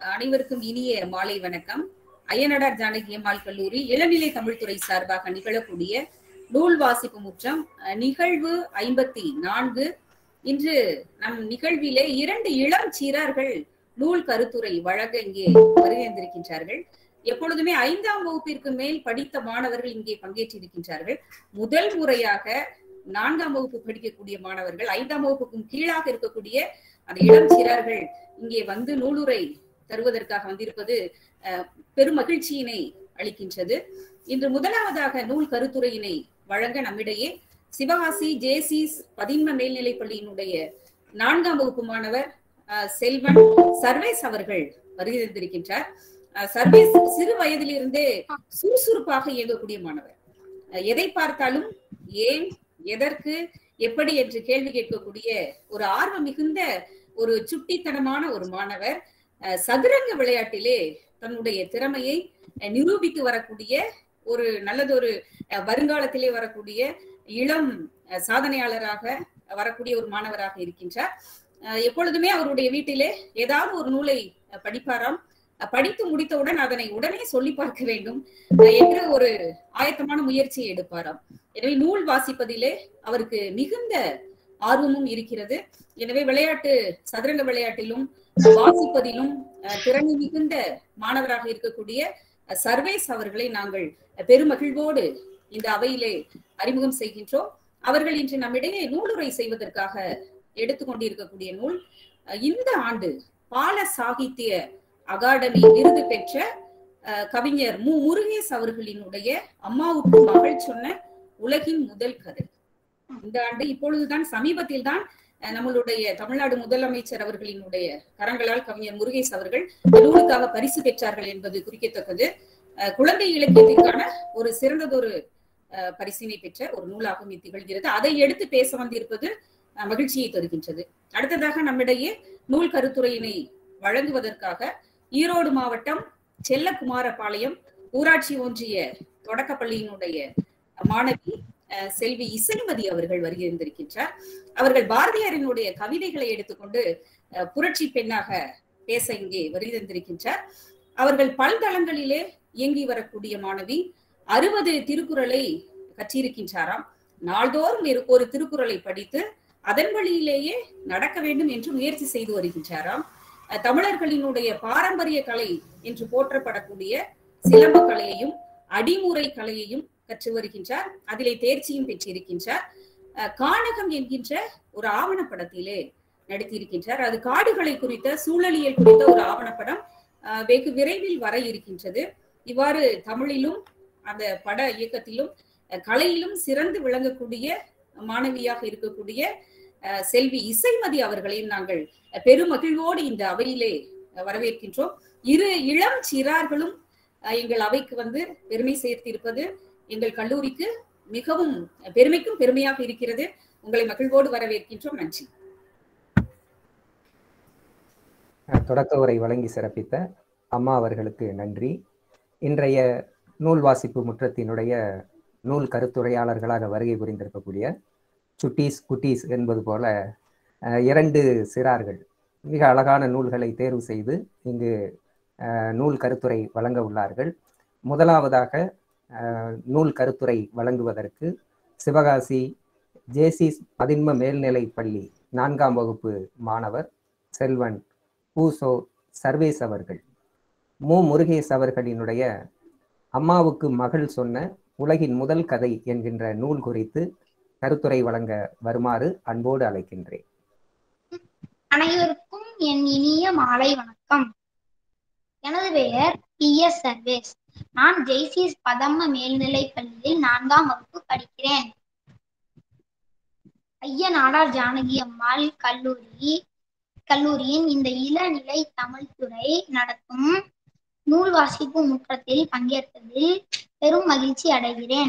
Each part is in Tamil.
அனைவருக்கும் இனிய மாலை வணக்கம் அய்யனடார் ஜானகி அம்மாள் கல்லூரி இளநிலை தமிழ்துறை சார்பாக நிகழக்கூடிய நூல் வாசிப்பு முற்றம் அஹ், நிகழ்வு ஐம்பத்தி நான்கு இன்று நம் நிகழ்விலே இரண்டு இளம் சீரார்கள் நூல் கருத்துரை வழங்க இங்கே வருகின்றிருக்கின்றார்கள் எப்பொழுதுமே ஐந்தாம் வகுப்பிற்கு மேல் படித்த மாணவர்கள் இங்கே பங்கேற்றிருக்கின்றார்கள் முதல் முறையாக நான்காம் வகுப்பு படிக்கக்கூடிய மாணவர்கள் ஐந்தாம் வகுப்புக்கும் கீழாக இருக்கக்கூடிய அந்த இளம் சிறார்கள் இங்கே வந்து நூலுரை தருவதற்காக வந்திருப்பது அஹ், பெரும் மகிழ்ச்சியினை அளிக்கின்றது இன்று முதலாவதாக நூல் கருத்துரையினை வழங்க நம்மிடையே சிவகாசி ஜேசிஸ் பதின்ம மேல்நிலைப் பள்ளியினுடைய நான்காம் வகுப்பு மாணவர் அஹ், செல்வன் சர்வேஸ் அவர்கள் வருகை தந்திருக்கின்றார் அஹ், சர்வேஸ் சிறு வயதிலிருந்தே சுறுசுறுப்பாக இயங்கக்கூடிய மாணவர் அஹ், எதை பார்த்தாலும் ஏன் எதற்கு எப்படி என்று கேள்வி கேட்கக்கூடிய ஒரு ஆர்வம் மிகுந்த ஒரு சுட்டித்தனமான ஒரு மாணவர் அஹ், சதுரங்க விளையாட்டிலே தன்னுடைய திறமையை அஹ், நிரூபித்து வரக்கூடிய ஒரு நல்லதொரு அஹ், வருங்காலத்திலே வரக்கூடிய இளம் அஹ், சாதனையாளராக வரக்கூடிய ஒரு மாணவராக இருக்கின்றார் அஹ், எப்பொழுதுமே அவருடைய வீட்டிலே ஏதாவது ஒரு நூலை அஹ், படிப்பாராம் அஹ், படித்து முடித்தவுடன் அதனை உடனே சொல்லி பார்க்க வேண்டும் அஹ், என்ற ஒரு ஆயத்தமான முயற்சியை எடுப்பாராம் எனவே நூல் வாசிப்பதிலே அவருக்கு மிகுந்த ஆர்வமும் இருக்கிறது எனவே விளையாட்டு சதுரங்க விளையாட்டிலும் வாசிப்பதிலும் அஹ், திறமை மிகுந்த மாணவராக இருக்கக்கூடிய அஹ், சர்வேஸ் அவர்களை நாங்கள் பெருமகிழ்வோடு இந்த அவையிலே அறிமுகம் செய்கின்றோம் அவர்கள் இன்று நம்மிடையே நூலுரை செய்வதற்காக எடுத்துக்கொண்டிருக்கக்கூடிய நூல் அஹ், இந்த ஆண்டு பால சாகித்ய அகாடமி விருது பெற்ற அஹ், கவிஞர் மு முருகேஸ் அவர்களினுடைய அம்மாவுக்கு மகள் சொன்ன உலகின் முதல் கதை இந்த ஆண்டு இப்பொழுதுதான் சமீபத்தில் தான் அஹ், நம்மளுடைய தமிழ்நாடு முதலமைச்சர் அவர்களினுடைய கரங்களால் கவிஞர் முருகேஷ் அவர்கள் இந்த நூலுக்காக பரிசு பெற்றார்கள் என்பது குறிக்கத்தக்கது அஹ், குழந்தை இலக்கியத்திற்கான ஒரு சிறந்ததொரு அஹ், பரிசினை பெற்ற ஒரு நூலாகவும் இது திகழ்கிறது அதை எடுத்து பேச வந்திருப்பது அஹ், மகிழ்ச்சியை தருகின்றது அடுத்ததாக நம்மிடையே நூல் கருத்துரையினை வழங்குவதற்காக ஈரோடு மாவட்டம் செல்லகுமாரபாளையம் ஊராட்சி ஒன்றிய தொடக்கப்பள்ளியினுடைய மாணவி அஹ், செல்வி இசைமதி அவர்கள் வருகின்றிருக்கின்றார் அவர்கள் பாரதியாரினுடைய கவிதைகளை எடுத்துக்கொண்டு அஹ், புரட்சி பெண்ணாக பேச இங்கே வருகின்றிருக்கின்றார் அவர்கள் பல்தளங்களிலே இயங்கி வரக்கூடிய மாணவி அறுபது திருக்குறளை கற்றிருக்கின்றாராம் நாள்தோறும் இரு- ஒரு திருக்குறளை படித்து அதன் வழியிலேயே நடக்க வேண்டும் என்று முயற்சி செய்து வருகின்றாராம் அஹ், தமிழர்களினுடைய பாரம்பரிய கலை என்று போற்றப்படக்கூடிய சிலம்ப கலையையும் அடிமுறை கலையையும் கற்று வருகின்றார் அதிலே தேர்ச்சியும் பெற்றிருக்கின்றார் அஹ், கானகம் என்கின்ற ஒரு ஆவணப்படத்திலே நடித்திருக்கின்றார் அது காடுகளை குறித்த சூழலியல் குறித்த ஒரு ஆவணப்படம் அஹ், வெகு விரைவில் வர இருக்கின்றது இவ்வாறு தமிழிலும் அந்த பட இயக்கத்திலும் அஹ், கலையிலும் சிறந்து விளங்கக்கூடிய மாணவியாக இருக்கக்கூடிய அஹ், செல்வி இசைமதி அவர்களையும் நாங்கள் அஹ், பெருமகிழ்வோடு இந்த அவையிலே அஹ், வரவேற்கின்றோம் இரு இளம் சிறார்களும் அஹ், எங்கள் அவைக்கு வந்து பெருமை சேர்த்திருப்பது எங்கள் கல்லூரிக்கு மிகவும் பெருமைக்கும் பெருமையாக இருக்கிறது உங்களை மகிழ்வோடு வரவேற்கின்றோம் நன்றி தொடக்க உரை வழங்கி சிறப்பித்த அம்மா அவர்களுக்கு நன்றி இன்றைய நூல் வாசிப்பு முற்றத்தினுடைய நூல் கருத்துரையாளர்களாக வருகை புரிந்திருக்கக்கூடிய சுட்டீஸ் குட்டீஸ் என்பது போல அஹ், இரண்டு சிறார்கள் மிக அழகான நூல்களை தேர்வு செய்து இங்கு அஹ், நூல் கருத்துரை வழங்க உள்ளார்கள் முதலாவதாக அஹ், நூல் கருத்துரை வழங்குவதற்கு சிவகாசி ஜேசிஸ் பதின்ம மேல்நிலைப் பள்ளி நான்காம் வகுப்பு மாணவர் செல்வன் பூசோ சர்வேஸ் அவர்கள் மு முருகேஸ் அவர்களினுடைய அம்மாவுக்கு மகள் சொன்ன உலகின் முதல் கதை என்கின்ற நூல் குறித்து கருத்துரை வழங்க வருமாறு அன்போடு அழைக்கின்றேன் அனைவருக்கும் என் இனிய மாலை வணக்கம் எனது பெயர் டி எஸ் சர்வேஸ் நான் ஜெய்சிஸ் பதம்ம மேல்நிலைப் பள்ளியில் நான்காம் வகுப்பு படிக்கிறேன் ஐய நாடார் ஜானகி அம்மாள் கல்லூரி கல்லூரியின் இந்த இளநிலை தமிழ்துறை நடத்தும் நூல் வாசிப்பு முற்றத்தில் பங்கேற்பதில் பெரும் மகிழ்ச்சி அடைகிறேன்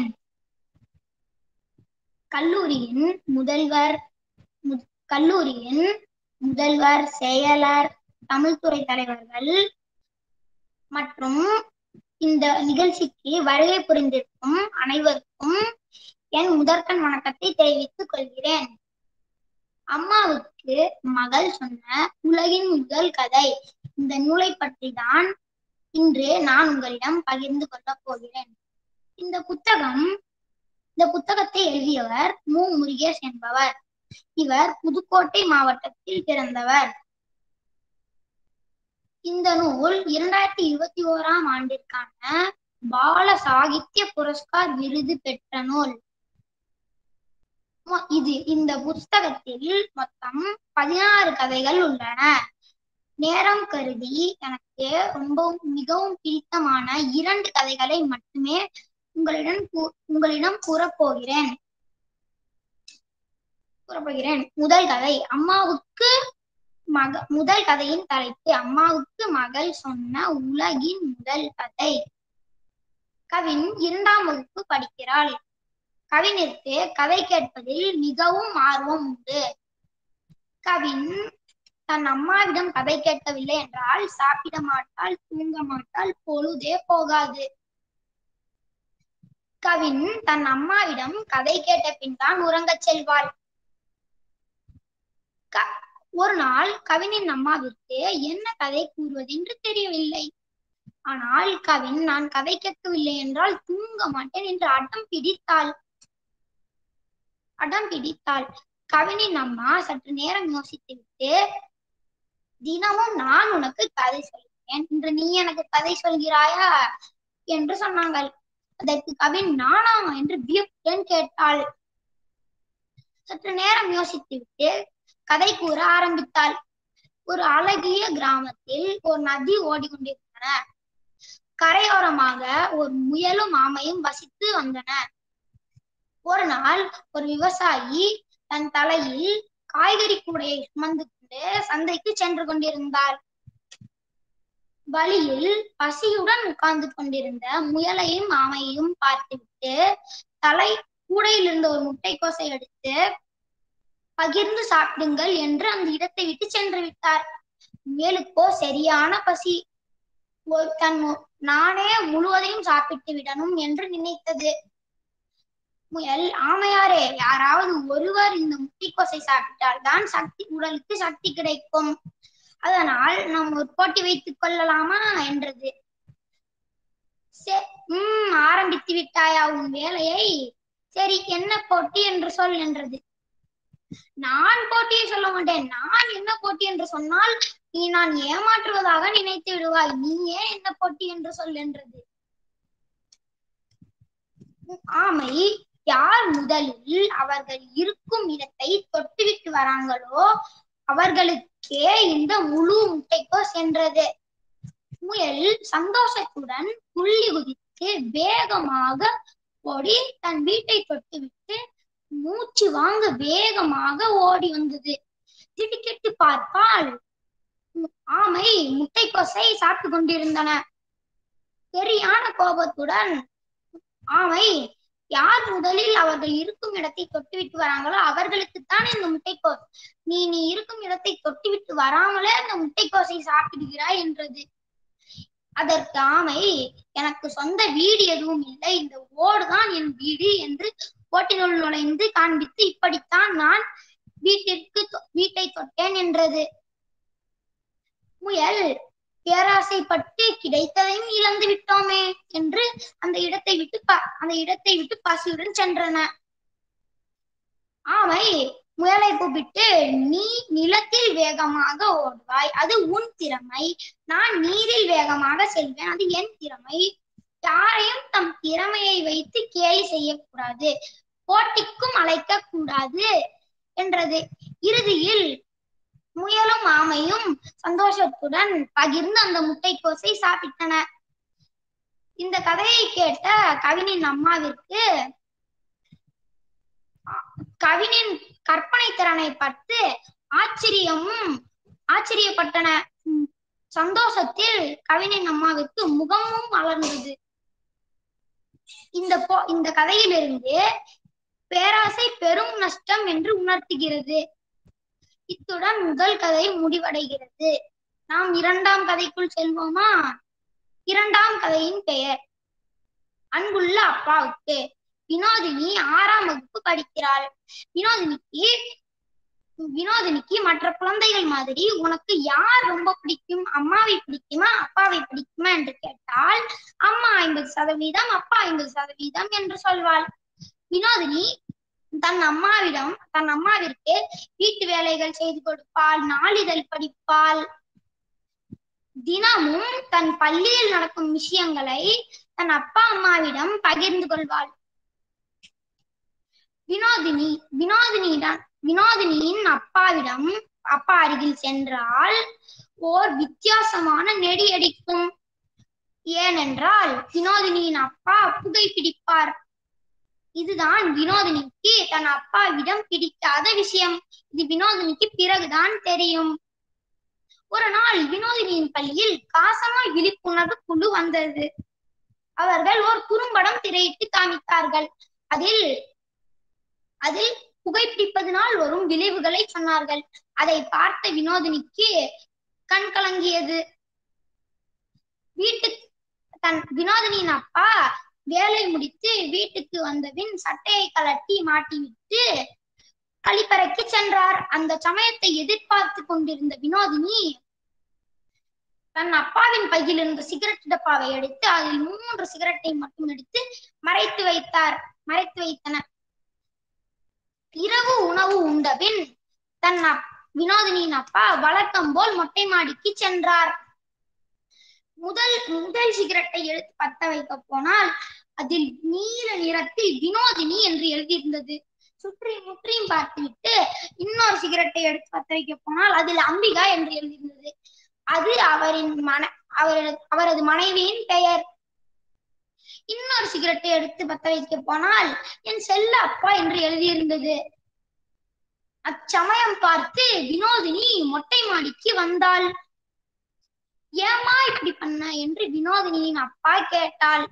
கல்லூரியின் முதல்வர் மு- கல்லூரியின் முதல்வர் செயலர் தமிழ்துறை தலைவர்கள் மற்றும் இந்த நிகழ்ச்சிக்கு வருகை புரிந்திருக்கும் அனைவருக்கும் என் முதற்கண் வணக்கத்தை தெரிவித்துக் கொள்கிறேன் அம்மாவுக்கு மகள் சொன்ன உலகின் முதல் கதை இந்த நூலை பற்றி தான் இன்று நான் உங்களிடம் பகிர்ந்து கொள்ளப் போகிறேன் இந்த புத்தகம் இந்த புத்தகத்தை எழுதியவர் மு முருகேஷ் என்பவர் இவர் புதுக்கோட்டை மாவட்டத்தில் பிறந்தவர் இந்த நூல் இரண்டாயிரத்தி இருபத்தி ஓராம் ஆண்டிற்கான பால சாகித்ய புரஸ்கார் விருது பெற்ற நூல் மொ- இது இந்த புஸ்தகத்தில் மொத்தம் பதினாறு கதைகள் உள்ளன நேரம் கருதி எனக்கு ரொம்ப மிகவும் பிடித்தமான இரண்டு கதைகளை மட்டுமே உங்களிடம் கூ- உங்களிடம் கூறப்போகிறேன் கூறப்போகிறேன் முதல் கதை அம்மாவுக்கு மக முதல் கதையின் தலைப்பு அம்மாவுக்கு மகள் சொன்ன உலகின் முதல் கதை கவின் இரண்டாம் வகுப்பு படிக்கிறாள் கவினிற்கு கதை கேட்பதில் மிகவும் ஆர்வம் உண்டு கவின் தன் அம்மாவிடம் கதை கேட்கவில்லை என்றால் சாப்பிட மாட்டாள் தூங்க மாட்டாள் பொழுதே போகாது கவின் தன் அம்மாவிடம் கதை கேட்ட பின் தான் உறங்கச் செல்வாள் க- ஒரு நாள் கவினின் அம்மாவிற்கு என்ன கதை கூறுவது என்று தெரியவில்லை ஆனால் கவின் நான் கதை கேட்கவில்லை என்றால் தூங்க மாட்டேன் என்று அடம் பிடித்தாள் அடம் பிடித்தாள் கவினின் அம்மா சற்று நேரம் யோசித்துவிட்டு தினமும் நான் உனக்கு கதை சொல்கிறேன் இன்று நீ எனக்கு கதை சொல்கிறாயா என்று சொன்னாங்கள் அதற்கு கவின் நானா என்று வியப்புடன் கேட்டாள் சற்று நேரம் யோசித்துவிட்டு கதை கூற ஆரம்பித்தாள் ஒரு அழகிய கிராமத்தில் ஒரு நதி ஓடிக்கொண்டிருந்தன கரையோரமாக ஒரு முயலும் ஆமையும் வசித்து வந்தன ஒரு நாள் ஒரு விவசாயி தன் தலையில் காய்கறி கூடையை சுமந்து கொண்டு சந்தைக்கு சென்று கொண்டிருந்தார் வழியில் பசியுடன் உட்கார்ந்து கொண்டிருந்த முயலையும் ஆமையையும் பார்த்துவிட்டு தலை கூடையில் இருந்த ஒரு முட்டைக்கோசை எடுத்து பகிர்ந்து சாப்பிடுங்கள் என்று அந்த இடத்தை விட்டு சென்று விட்டார் முயலுக்கோ சரியான பசி ஒரு தன் மு- நானே முழுவதையும் சாப்பிட்டு விடணும் என்று நினைத்தது முயல் ஆமையாரே யாராவது ஒருவர் இந்த முட்டைக்கோசை சாப்பிட்டால் தான் சக்தி உடலுக்கு சக்தி கிடைக்கும் அதனால் நாம் ஒரு போட்டி வைத்துக் கொள்ளலாமா என்றது "சே- உம் ஆரம்பித்து விட்டாயா உன் வேலையை சரி என்ன போட்டி என்று சொல் என்றது நான் போட்டியை சொல்ல மாட்டேன் நான் என்ன போட்டி என்று சொன்னால் நீ நான் ஏமாற்றுவதாக நினைத்து விடுவாய் நீயே என்ன போட்டி என்று சொல் என்றது ஆமை யார் முதலில் அவர்கள் இருக்கும் இடத்தை தொட்டுவிட்டு வராங்களோ அவர்களுக்கே இந்த முழு முட்டைக்கோ சென்றது முயல் சந்தோஷத்துடன் துள்ளி குதித்து வேகமாக ஓடி தன் வீட்டை தொட்டுவிட்டு மூச்சு வாங்க வேகமாக ஓடி வந்தது திடுக்கிட்டு பார்த்தால் ஆமை முட்டைக்கோசை சாப்பிட்டு கொண்டிருந்தன சரியான கோபத்துடன் ஆமை யார் முதலில் அவர்கள் இருக்கும் இடத்தை தொட்டுவிட்டு வராங்களோ அவர்களுக்குத்தான் இந்த முட்டைக்கோஸ் நீ நீ இருக்கும் இடத்தை தொட்டுவிட்டு வராமலே அந்த முட்டைக்கோசை சாப்பிடுகிறாய் என்றது அதற்கு ஆமை எனக்கு சொந்த வீடு எதுவும் இல்லை இந்த ஓடுதான் என் வீடு என்று ஓட்டினுள் நுழைந்து காண்பித்து இப்படித்தான் நான் வீட்டிற்கு தொ- வீட்டை தொட்டேன் என்றது முயல் பேராசைப்பட்டு கிடைத்ததையும் இழந்து விட்டோமே என்று அந்த இடத்தை விட்டு ப- அந்த இடத்தை விட்டு பசியுடன் சென்றன ஆமை முயலை கூப்பிட்டு நீ நிலத்தில் வேகமாக ஓடுவாய் அது உன் திறமை நான் நீரில் வேகமாக செல்வேன் அது என் திறமை யாரையும் தம் திறமையை வைத்து கேலி செய்யக்கூடாது போட்டிக்கும் அழைக்க கூடாது என்றது இறுதியில் முயலும் ஆமையும் சந்தோஷத்துடன் பகிர்ந்து அந்த முட்டைக்கோசை சாப்பிட்டன இந்த கதையை கேட்ட கவினின் அம்மாவிற்கு அ- கவினின் கற்பனை திறனை பார்த்து ஆச்சரியமும் ஆச்சரியப்பட்டன உம், சந்தோஷத்தில் கவினின் அம்மாவிற்கு முகமும் மலர்ந்தது இந்த போ இந்த கதையிலிருந்து பேராசை பெரும் நஷ்டம் என்று உணர்த்துகிறது இத்துடன் முதல் கதை முடிவடைகிறது நாம் இரண்டாம் கதைக்குள் செல்வோமா இரண்டாம் கதையின் பெயர் அன்புள்ள அப்பாவுக்கு வினோதினி ஆறாம் வகுப்பு படிக்கிறாள் வினோதினிக்கு வினோதினிக்கு மற்ற குழந்தைகள் மாதிரி உனக்கு யார் ரொம்ப பிடிக்கும் அம்மாவை பிடிக்குமா அப்பாவை பிடிக்குமா என்று கேட்டால் அம்மா ஐம்பது சதவீதம் அப்பா ஐம்பது சதவீதம் என்று சொல்வாள் வினோதினி தன் அம்மாவிடம் தன் அம்மாவிற்கு வீட்டு வேலைகள் செய்து கொடுப்பாள் நாளிதழ் படிப்பாள் தினமும் தன் பள்ளியில் நடக்கும் விஷயங்களை தன் அப்பா அம்மாவிடம் பகிர்ந்து கொள்வாள் வினோதினி வினோதினியிடம் வினோதினியின் அப்பாவிடம் அப்பா அருகில் சென்றால் ஓர் வித்தியாசமான நெடியடிக்கும் ஏனென்றால் வினோதினியின் அப்பா புகைப்பிடிப்பார் இதுதான் வினோதினிக்கு தன் அப்பாவிடம் பிடிக்காத விஷயம் இது வினோதினிக்கு பிறகுதான் தெரியும் ஒரு நாள் வினோதினியின் பள்ளியில் காசநோய் விழிப்புணர்வு குழு வந்தது அவர்கள் ஒரு குறும்படம் திரையிட்டு காமித்தார்கள் அதில் அதில் புகைப்பிடிப்பதனால் வரும் விளைவுகளை சொன்னார்கள் அதை பார்த்த வினோதினிக்கு கண் கலங்கியது வீட்டு தன் வினோதினியின் அப்பா வேலை முடித்து வீட்டுக்கு வந்தபின் சட்டையை கலட்டி மாட்டிவிட்டு கழிப்பறைக்கு சென்றார் அந்த சமயத்தை எதிர்பார்த்து கொண்டிருந்த வினோதினி தன் அப்பாவின் பையில் இருந்த சிகரெட் டப்பாவை எடுத்து அதில் மூன்று சிகரெட்டை மட்டும் எடுத்து மறைத்து வைத்தார் மறைத்து வைத்தனர் இரவு உணவு உண்டபின் தன் அப்- வினோதினியின் அப்பா வழக்கம் போல் மொட்டை மாடிக்கு சென்றார் முதல் முதல் சிகரெட்டை எடுத்து பத்த வைக்க போனால் அதில் நீல நிறத்தில் வினோதினி என்று எழுதியிருந்தது சுற்றி முற்றியும் பார்த்துவிட்டு இன்னொரு சிகரெட்டை எடுத்து பத்த வைக்க போனால் அதில் அம்பிகா என்று எழுதியிருந்தது அது அவரின் மன அவரது அவரது மனைவியின் பெயர் இன்னொரு சிகரெட்டை எடுத்து பத்த வைக்க போனால் என் செல்ல அப்பா என்று எழுதியிருந்தது அச்சமயம் பார்த்து வினோதினி மொட்டை மாடிக்கு வந்தாள் ஏமா இப்படி பண்ண என்று வினோதினியின் அப்பா கேட்டாள்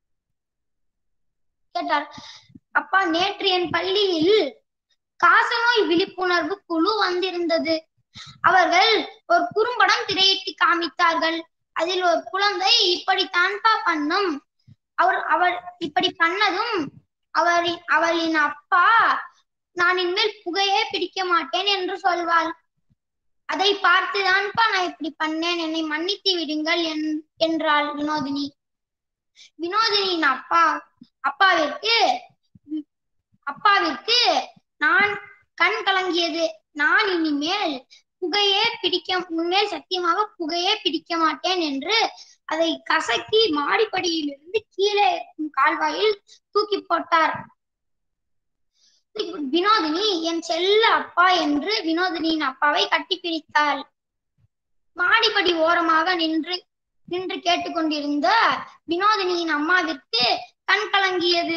கேட்டார் அப்பா நேற்று என் பள்ளியில் காசநோய் விழிப்புணர்வு குழு வந்திருந்தது அவர்கள் ஒரு குறும்படம் திரையிட்டு காமித்தார்கள் அதில் ஒரு குழந்தை இப்படித்தான்பா பண்ணும் அவர் அவர் இப்படி பண்ணதும் அவரின் அவளின் அப்பா நான் இனிமேல் புகையே பிடிக்க மாட்டேன் என்று சொல்வாள் அதை பார்த்துதான்ப்பா நான் இப்படி பண்ணேன் என்னை மன்னித்து விடுங்கள் என்- என்றாள் வினோதினி வினோதினியின் அப்பா அப்பாவிற்கு அப்பாவிற்கு நான் கண் கலங்கியது நான் இனிமேல் புகையே பிடிக்க உண்மையில் சத்தியமாக புகையே பிடிக்க மாட்டேன் என்று அதை கசக்கி மாடிப்படியிலிருந்து கீழே இருக்கும் கால்வாயில் தூக்கி போட்டார் வினோதினி என் செல்ல அப்பா என்று வினோதினியின் அப்பாவை கட்டி பிடித்தாள் மாடிப்படி ஓரமாக நின்று நின்று கேட்டுக்கொண்டிருந்த வினோதினியின் அம்மாவிற்கு கண் கலங்கியது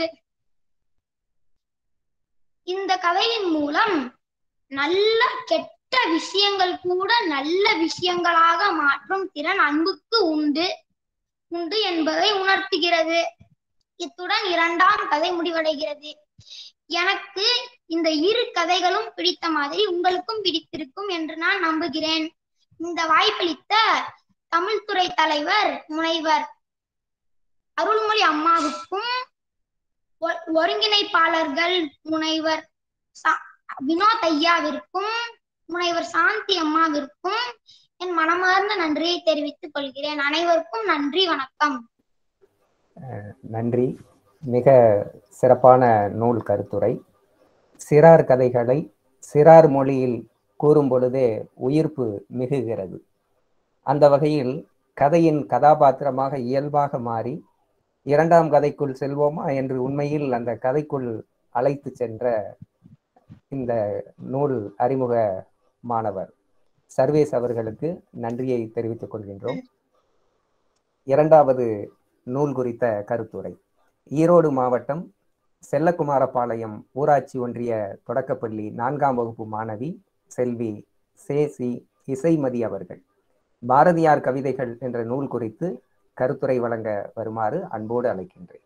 இந்த கதையின் மூலம் நல்ல கெட்ட விஷயங்கள் கூட நல்ல விஷயங்களாக மாற்றும் திறன் அன்புக்கு உண்டு உண்டு என்பதை உணர்த்துகிறது இத்துடன் இரண்டாம் கதை முடிவடைகிறது எனக்கு இந்த இரு கதைகளும் பிடித்த மாதிரி உங்களுக்கும் பிடித்திருக்கும் என்று நான் நம்புகிறேன் இந்த வாய்ப்பளித்த தமிழ்துறை தலைவர் முனைவர் அருள்மொழி அம்மாவுக்கும் ஒ- ஒருங்கிணைப்பாளர்கள் முனைவர் சா- வினோத் ஐயாவிற்கும் முனைவர் சாந்தி அம்மாவிற்கும் என் மனமார்ந்த நன்றியை தெரிவித்துக் கொள்கிறேன் அனைவருக்கும் நன்றி வணக்கம் நன்றி மிக சிறப்பான நூல் கருத்துரை சிறார் கதைகளை சிறார் மொழியில் கூறும் பொழுதே உயிர்ப்பு மிகுகிறது அந்த வகையில் கதையின் கதாபாத்திரமாக இயல்பாக மாறி இரண்டாம் கதைக்குள் செல்வோமா என்று உண்மையில் அந்த கதைக்குள் அழைத்து சென்ற இந்த நூல் அறிமுக மாணவர் சர்வேஸ் அவர்களுக்கு நன்றியை தெரிவித்துக் கொள்கின்றோம் இரண்டாவது நூல் குறித்த கருத்துரை ஈரோடு மாவட்டம் செல்லக்குமாரபாளையம் ஊராட்சி ஒன்றிய தொடக்கப்பள்ளி நான்காம் வகுப்பு மாணவி செல்வி சேசி இசைமதி அவர்கள் பாரதியார் கவிதைகள் என்ற நூல் குறித்து கருத்துரை வழங்க வருமாறு அன்போடு அழைக்கின்றேன்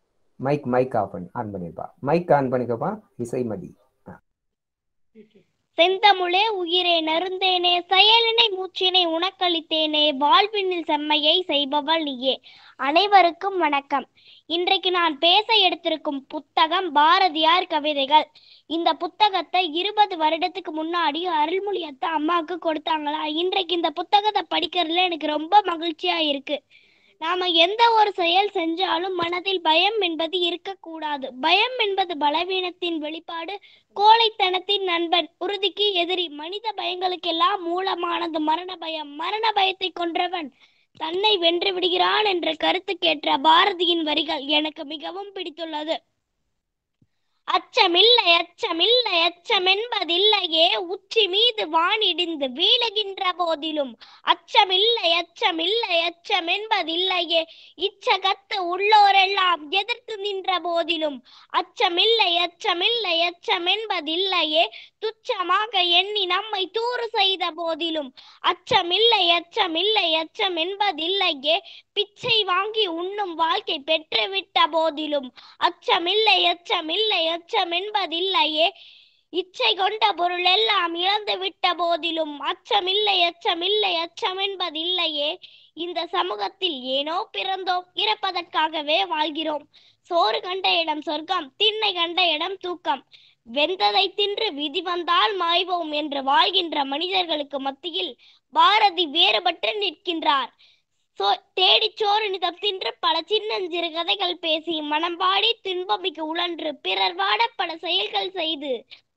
மைக் மைக் ஆன் ஆன் பண்ணிருப்பா மைக் ஆன் பண்ணிக்கப்பா இசைமதி செந்தமிழே உயிரே நருந்தேனே செயலினை மூச்சினை உனக்களித்தேனே வாழ்வினில் செம்மையை செய்பவள் நீயே அனைவருக்கும் வணக்கம் இன்றைக்கு நான் பேச எடுத்திருக்கும் புத்தகம் பாரதியார் கவிதைகள் இந்த புத்தகத்தை இருபது வருடத்துக்கு முன்னாடி அருள்மொழியத்தை அம்மாவுக்கு கொடுத்தாங்களா இன்றைக்கு இந்த புத்தகத்தை படிக்கிறதுல எனக்கு ரொம்ப மகிழ்ச்சியா இருக்கு நாம எந்த ஒரு செயல் செஞ்சாலும் மனதில் பயம் என்பது இருக்கக்கூடாது பயம் என்பது பலவீனத்தின் வெளிப்பாடு கோழைத்தனத்தின் நண்பன் உறுதிக்கு எதிரி மனித பயங்களுக்கெல்லாம் மூலமானது மரண பயம் மரண பயத்தை கொன்றவன் தன்னை வென்று விடுகிறான் என்ற கருத்துக்கேற்ற பாரதியின் வரிகள் எனக்கு மிகவும் பிடித்துள்ளது அச்சமில்லை அச்சமில்லை அச்சமென்பதில்லையே உச்சி மீது வானிடிந்து வீழுகின்ற போதிலும் அச்சமில்லை அச்சமில்லை அச்சமென்பதில்லையே இச்சகத்து உள்ளோரெல்லாம் எதிர்த்து நின்ற போதிலும் அச்சமில்லை அச்சமில்லை அச்சமென்பதில்லையே துச்சமாக எண்ணி நம்மை தூறு செய்த போதிலும் அச்சமில்லை அச்சமில்லை அச்சம் என்பதில்லையே பிச்சை வாங்கி உண்ணும் வாழ்க்கை பெற்றுவிட்ட போதிலும் அச்சமில்லை அச்சமில்லை அச்சம் என்பதில்லையே இச்சை கொண்ட பொருள் எல்லாம் இழந்து விட்ட போதிலும் அச்சமில்லை அச்சமில்லை அச்சம் என்பதில்லையே இந்த சமூகத்தில் ஏனோ பிறந்தோம் இறப்பதற்காகவே வாழ்கிறோம் சோறு கண்ட இடம் சொர்க்கம் திண்ணை கண்ட இடம் தூக்கம் வெந்ததை தின்று விதி வந்தால் மாய்வோம் என்று வாழ்கின்ற மனிதர்களுக்கு மத்தியில் பாரதி வேறுபட்டு நிற்கின்றார் சோ தேடி சோறு நிதம் தின்று பல சின்னஞ்சிறு கதைகள் பேசி மனம் பாடி துன்பமிக்கு உழன்று பிறர் வாட பல செயல்கள் செய்து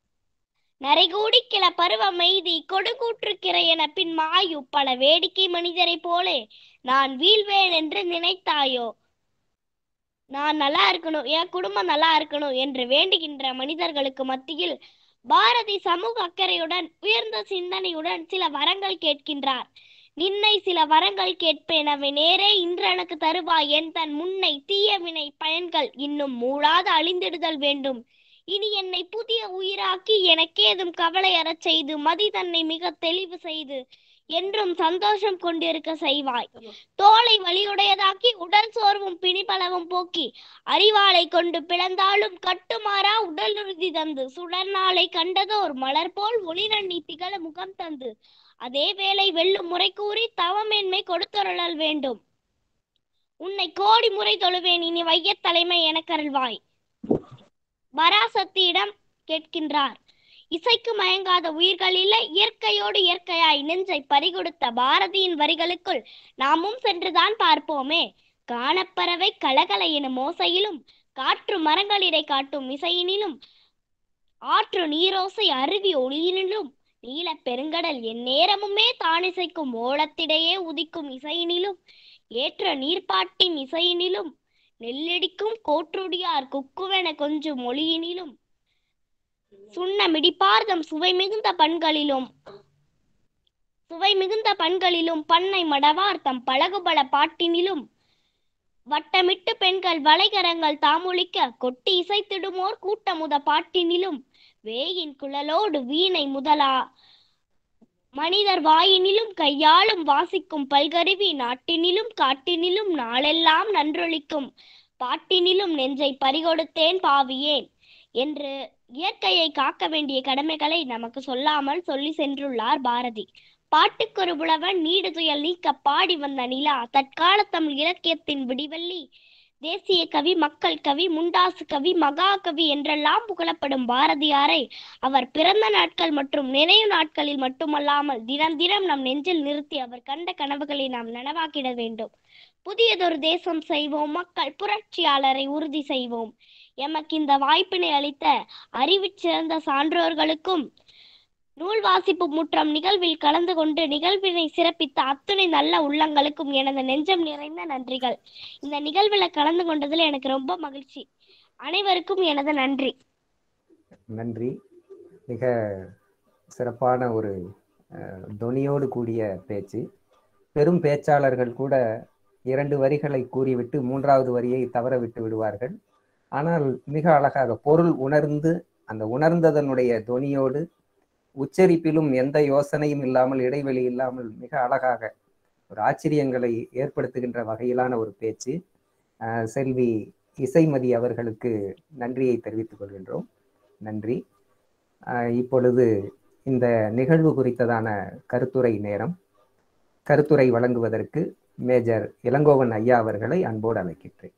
நரைகூடி கிள பருவம் எய்தி கொடுக்கூற்று என பின் மாயு பல வேடிக்கை மனிதரைப் போலே நான் வீழ்வேன் என்று நினைத்தாயோ நான் நல்லா இருக்கணும் என் குடும்பம் நல்லா இருக்கணும் என்று வேண்டுகின்ற மனிதர்களுக்கு மத்தியில் பாரதி சமூக அக்கறையுடன் உயர்ந்த சிந்தனையுடன் சில வரங்கள் கேட்கின்றார் நின்னை சில வரங்கள் கேட்பேன் அவை நேரே இன்று எனக்கு தருவாய் என் தன் முன்னை தீய வினை பயன்கள் இன்னும் மூளாத அழிந்திடுதல் வேண்டும் இனி என்னை புதிய உயிராக்கி எனக்கேதும் கவலை அறச் செய்து மதி தன்னை மிக தெளிவு செய்து என்றும் சந்தோஷம் கொண்டிருக்க செய்வாய் தோலை வலியுடையதாக்கி உடல் சோர்வும் பிணிபலவும் போக்கி அறிவாளை கொண்டு பிளந்தாலும் கட்டுமாறா உடல் உறுதி தந்து சுடர்நாளை கண்டதோர் மலர் போல் ஒளிரண்ணி திகழ முகம் தந்து அதே வேளை வெல்லும் முறை கூறி தவமேன்மை கொடுத்தருளல் வேண்டும் உன்னை கோடி முறை தொழுவேன் இனி வையத் தலைமை எனக்கருள்வாய் பராசக்தியிடம் கேட்கின்றார் இசைக்கு மயங்காத உயிர்கள் இல்லை இயற்கையோடு இயற்கையாய் நெஞ்சை பறிகொடுத்த பாரதியின் வரிகளுக்குள் நாமும் சென்றுதான் பார்ப்போமே காணப்பறவை கலகல எனும் ஓசையிலும் காற்று மரங்களிடை காட்டும் இசையினிலும் ஆற்று நீரோசை அருவி ஒளியினிலும் நீல பெருங்கடல் எந்நேரமுமே தானிசைக்கும் ஓலத்திடையே உதிக்கும் இசையினிலும் ஏற்ற நீர்ப்பாட்டின் இசையினிலும் நெல்லடிக்கும் கோற்றுடியார் குக்குவென கொஞ்சும் மொழியினிலும் சுண்ண மிடிப்பார்தம் சுவை மிகுந்த பண்களிலும் சுவை மிகுந்த பண்களிலும் பண்ணை மடவார்த்தம் பழகுபல பாட்டினிலும் வட்டமிட்டு பெண்கள் வளைகரங்கள் தாமொழிக்க கொட்டி இசைத்திடுமோர் கூட்டமுத பாட்டினிலும் வேயின் குழலோடு வீணை முதலா மனிதர் வாயினிலும் கையாலும் வாசிக்கும் பல்கருவி நாட்டினிலும் காட்டினிலும் நாளெல்லாம் நன்றொழிக்கும் பாட்டினிலும் நெஞ்சை பறிகொடுத்தேன் பாவியேன் என்று இயற்கையை காக்க வேண்டிய கடமைகளை நமக்கு சொல்லாமல் சொல்லி சென்றுள்ளார் பாரதி பாட்டுக்கொரு புலவன் நீடு துயல் நீக்க பாடி வந்த நிலா தற்காலத்தமிழ் இலக்கியத்தின் விடிவெள்ளி தேசிய கவி மக்கள் கவி முண்டாசு கவி மகாகவி என்றெல்லாம் புகழப்படும் பாரதியாரை அவர் பிறந்த நாட்கள் மற்றும் நினைவு நாட்களில் மட்டுமல்லாமல் தினம் தினம் நம் நெஞ்சில் நிறுத்தி அவர் கண்ட கனவுகளை நாம் நனவாக்கிட வேண்டும் புதியதொரு தேசம் செய்வோம் மக்கள் புரட்சியாளரை உறுதி செய்வோம் எமக்கு இந்த வாய்ப்பினை அளித்த அறிவுச் சிறந்த சான்றோர்களுக்கும் நூல் வாசிப்பு முற்றம் நிகழ்வில் கலந்து கொண்டு நிகழ்வினை சிறப்பித்த அத்துணை நல்ல உள்ளங்களுக்கும் எனது நெஞ்சம் நிறைந்த நன்றிகள் இந்த நிகழ்வில் கலந்து கொண்டதுல எனக்கு ரொம்ப மகிழ்ச்சி அனைவருக்கும் எனது நன்றி நன்றி மிக சிறப்பான ஒரு அஹ், தொனியோடு கூடிய பேச்சு பெரும் பேச்சாளர்கள் கூட இரண்டு வரிகளை கூறிவிட்டு மூன்றாவது வரியை தவற விட்டு விடுவார்கள் ஆனால் மிக அழகாக பொருள் உணர்ந்து அந்த உணர்ந்ததனுடைய தொனியோடு உச்சரிப்பிலும் எந்த யோசனையும் இல்லாமல் இடைவெளி இல்லாமல் மிக அழகாக ஒரு ஆச்சரியங்களை ஏற்படுத்துகின்ற வகையிலான ஒரு பேச்சு அஹ், செல்வி இசைமதி அவர்களுக்கு நன்றியை தெரிவித்துக் கொள்கின்றோம் நன்றி அஹ், இப்பொழுது இந்த நிகழ்வு குறித்ததான கருத்துரை நேரம் கருத்துரை வழங்குவதற்கு மேஜர் இளங்கோவன் ஐயா அவர்களை அன்போடு அழைக்கின்றேன்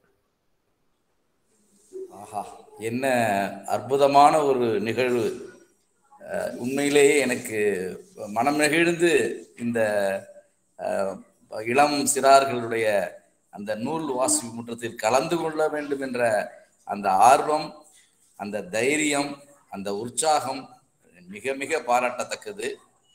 ஆஹா என்ன அற்புதமான ஒரு நிகழ்வு அஹ், உண்மையிலேயே எனக்கு மனம் நெகிழ்ந்து இந்த அஹ், இளம் சிறார்களுடைய அந்த நூல் வாசிப்பு முற்றத்தில் கலந்து கொள்ள வேண்டும் என்ற அந்த ஆர்வம் அந்த தைரியம் அந்த உற்சாகம் மிக மிக பாராட்டத்தக்கது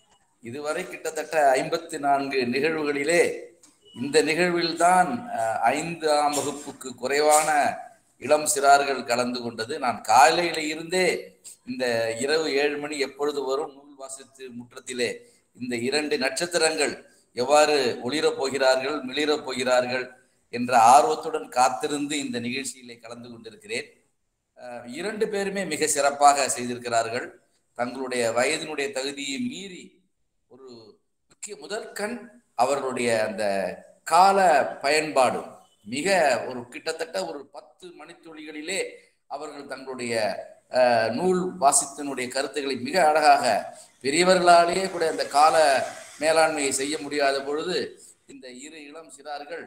இதுவரை கிட்டத்தட்ட ஐம்பத்தி நான்கு நிகழ்வுகளிலே இந்த நிகழ்வில்தான் அஹ், ஐந்தாம் வகுப்புக்கு குறைவான இளம் சிறார்கள் கலந்து கொண்டது நான் காலையில இருந்தே இந்த இரவு ஏழு மணி எப்பொழுது வரும் நூல் வாசித்து முற்றத்திலே இந்த இரண்டு நட்சத்திரங்கள் எவ்வாறு ஒளிரப் போகிறார்கள் மிளிரப் போகிறார்கள் என்ற ஆர்வத்துடன் காத்திருந்து இந்த நிகழ்ச்சியிலே கலந்து கொண்டிருக்கிறேன் அஹ், இரண்டு பேருமே மிக சிறப்பாக செய்திருக்கிறார்கள் தங்களுடைய வயதினுடைய தகுதியை மீறி ஒரு முக்கிய முதற்கண் அவர்களுடைய அந்த கால பயன்பாடு மிக ஒரு கிட்டத்தட்ட ஒரு பத்து மணித்துளிகளிலே அவர்கள் தங்களுடைய அஹ், நூல் வாசித்தனுடைய கருத்துக்களை மிக அழகாக பெரியவர்களாலேயே கூட அந்த கால மேலாண்மையை செய்ய முடியாத பொழுது இந்த இரு இளம் சிறார்கள்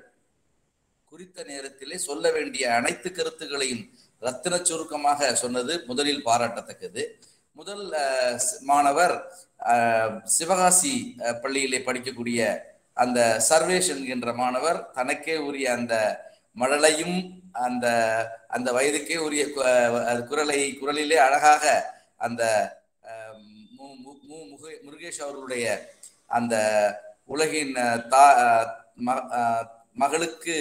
குறித்த நேரத்திலே சொல்ல வேண்டிய அனைத்து கருத்துக்களையும் ரத்தின சுருக்கமாக சொன்னது முதலில் பாராட்டத்தக்கது முதல் அஹ், ஸ்- மாணவர் அஹ், சிவகாசி அஹ், பள்ளியிலே படிக்கக்கூடிய அந்த சர்வேஷ் என்கின்ற மாணவர் தனக்கே உரிய அந்த மழலையும் அந்த அந்த வயதுக்கே உரிய கு- அஹ், குரலை குரலிலே அழகாக அந்த அஹ், மு- மு- மு- முக- முருகேஷ் அவர்களுடைய அந்த உலகின் அஹ், தா அஹ், ம- அஹ், மகளுக்கு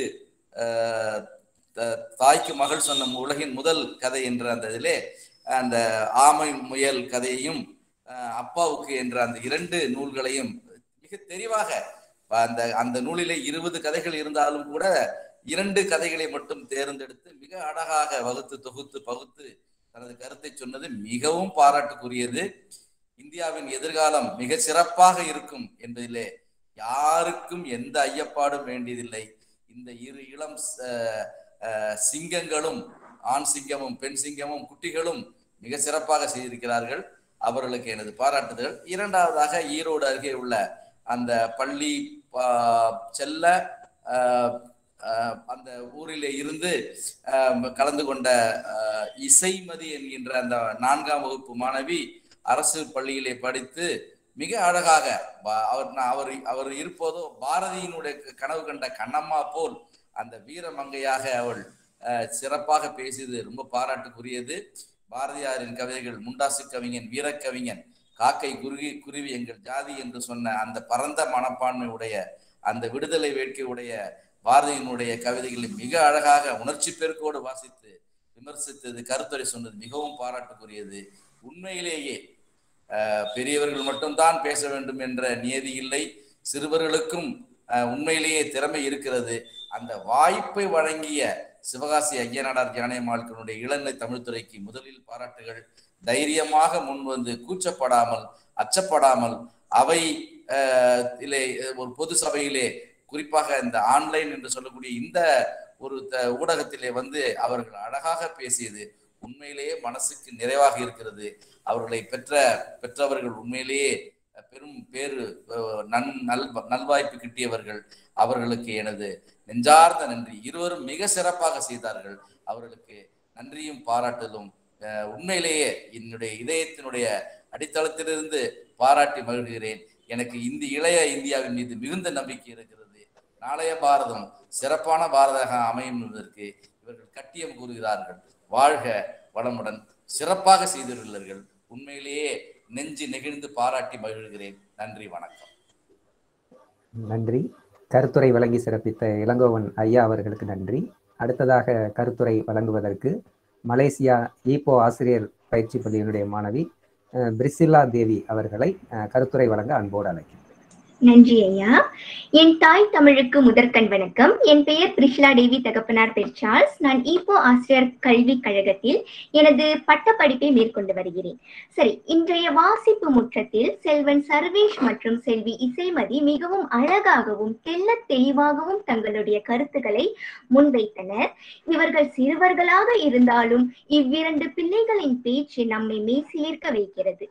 அஹ், த- தாய்க்கு மகள் சொன்ன உலகின் முதல் கதை என்ற அந்த இதிலே அந்த ஆமை முயல் கதையையும் அஹ், அப்பாவுக்கு என்ற அந்த இரண்டு நூல்களையும் மிக தெளிவாக அந்த அந்த நூலிலே இருபது கதைகள் இருந்தாலும் கூட இரண்டு கதைகளை மட்டும் தேர்ந்தெடுத்து மிக அழகாக வகுத்து தொகுத்து பகுத்து தனது கருத்தை சொன்னது மிகவும் பாராட்டுக்குரியது இந்தியாவின் எதிர்காலம் மிக சிறப்பாக இருக்கும் என்பதிலே யாருக்கும் எந்த ஐயப்பாடும் வேண்டியதில்லை இந்த இரு இளம் ச- அஹ் சிங்கங்களும் ஆண் சிங்கமும் பெண் சிங்கமும் குட்டிகளும் மிக சிறப்பாக செய்திருக்கிறார்கள் அவர்களுக்கு எனது பாராட்டுதல் இரண்டாவதாக ஈரோடு அருகே உள்ள அந்த பள்ளி பா- செல்ல அஹ், அஹ், அந்த ஊரிலே இருந்து அஹ், கலந்து கொண்ட அஹ், இசைமதி என்கின்ற அந்த நான்காம் வகுப்பு மாணவி அரசு பள்ளியிலே படித்து மிக அழகாக பா- அவர் நான் அவர் அவர் இருப்பதோ பாரதியினுடைய கனவு கண்ட கண்ணம்மா போல் அந்த வீரமங்கையாக அவள் அஹ், சிறப்பாக பேசியது ரொம்ப பாராட்டுக்குரியது பாரதியாரின் கவிதைகள் முண்டாசு கவிஞன் வீரக்கவிஞன் காக்கை குருவி குருவி எங்கள் ஜாதி என்று சொன்ன அந்த பரந்த மனப்பான்மை உடைய அந்த விடுதலை வேட்கை உடைய பாரதியினுடைய கவிதைகளை மிக அழகாக உணர்ச்சி பெருக்கோடு வாசித்து விமர்சித்தது கருத்துரை சொன்னது மிகவும் பாராட்டுக்குரியது உண்மையிலேயே அஹ், பெரியவர்கள் மட்டும்தான் பேச வேண்டும் என்ற நியதி இல்லை சிறுவர்களுக்கும் அஹ், உண்மையிலேயே திறமை இருக்கிறது அந்த வாய்ப்பை வழங்கிய சிவகாசி ஐயனாடார் ஜானயமாள்களுடைய இளநிலை தமிழ்துறைக்கு முதலில் பாராட்டுகள் தைரியமாக முன் வந்து கூச்சப்படாமல் அச்சப்படாமல் அவை அஹ், இலே ஒரு பொது சபையிலே குறிப்பாக இந்த ஆன்லைன் என்று சொல்லக்கூடிய இந்த ஒரு த- ஊடகத்திலே வந்து அவர்கள் அழகாக பேசியது உண்மையிலேயே மனசுக்கு நிறைவாக இருக்கிறது அவர்களை பெற்ற பெற்றவர்கள் உண்மையிலேயே பெரும் பேரு அஹ், நன் நல் நல்வாய்ப்பு கிட்டியவர்கள் அவர்களுக்கு எனது நெஞ்சார்ந்த நன்றி இருவரும் மிக சிறப்பாக செய்தார்கள் அவர்களுக்கு நன்றியும் பாராட்டலும் அஹ், உண்மையிலேயே என்னுடைய இதயத்தினுடைய அடித்தளத்திலிருந்து பாராட்டி மகிழ்கிறேன் எனக்கு இந்த இளைய இந்தியாவின் மீது மிகுந்த நம்பிக்கை இருக்கிறது நாளைய பாரதம் சிறப்பான பாரதாக அமையும் என்பதற்கு இவர்கள் கட்டியம் கூறுகிறார்கள் வாழ்க வளமுடன் சிறப்பாக செய்துள்ளீர்கள் உண்மையிலேயே நெஞ்சு நெகிழ்ந்து பாராட்டி மகிழ்கிறேன் நன்றி வணக்கம் நன்றி கருத்துரை வழங்கி சிறப்பித்த இளங்கோவன் ஐயா அவர்களுக்கு நன்றி அடுத்ததாக கருத்துரை வழங்குவதற்கு மலேசியா ஈப்போ ஆசிரியர் பயிற்சி பள்ளியினுடைய மாணவி அஹ், பிரிசில்லா தேவி அவர்களை அஹ், கருத்துரை வழங்க அன்போடு அழைக்கிறேன் நன்றி ஐயா என் தாய் தமிழுக்கு முதற்கண் வணக்கம் என் பெயர் பிரிஷ்லா தேவி தகப்பனார் பெர்சார்ஸ் நான் ஈப்போ ஆசிரியர் கல்விக் கழகத்தில் எனது பட்டப்படிப்பை மேற்கொண்டு வருகிறேன் சரி இன்றைய வாசிப்பு முற்றத்தில் செல்வன் சர்வேஷ் மற்றும் செல்வி இசைமதி மிகவும் அழகாகவும் தெள்ளத் தெளிவாகவும் தங்களுடைய கருத்துக்களை முன்வைத்தனர் இவர்கள் சிறுவர்களாக இருந்தாலும் இவ்விரண்டு பிள்ளைகளின் பேச்சு நம்மை மெய்சிலிர்க்க வைக்கிறது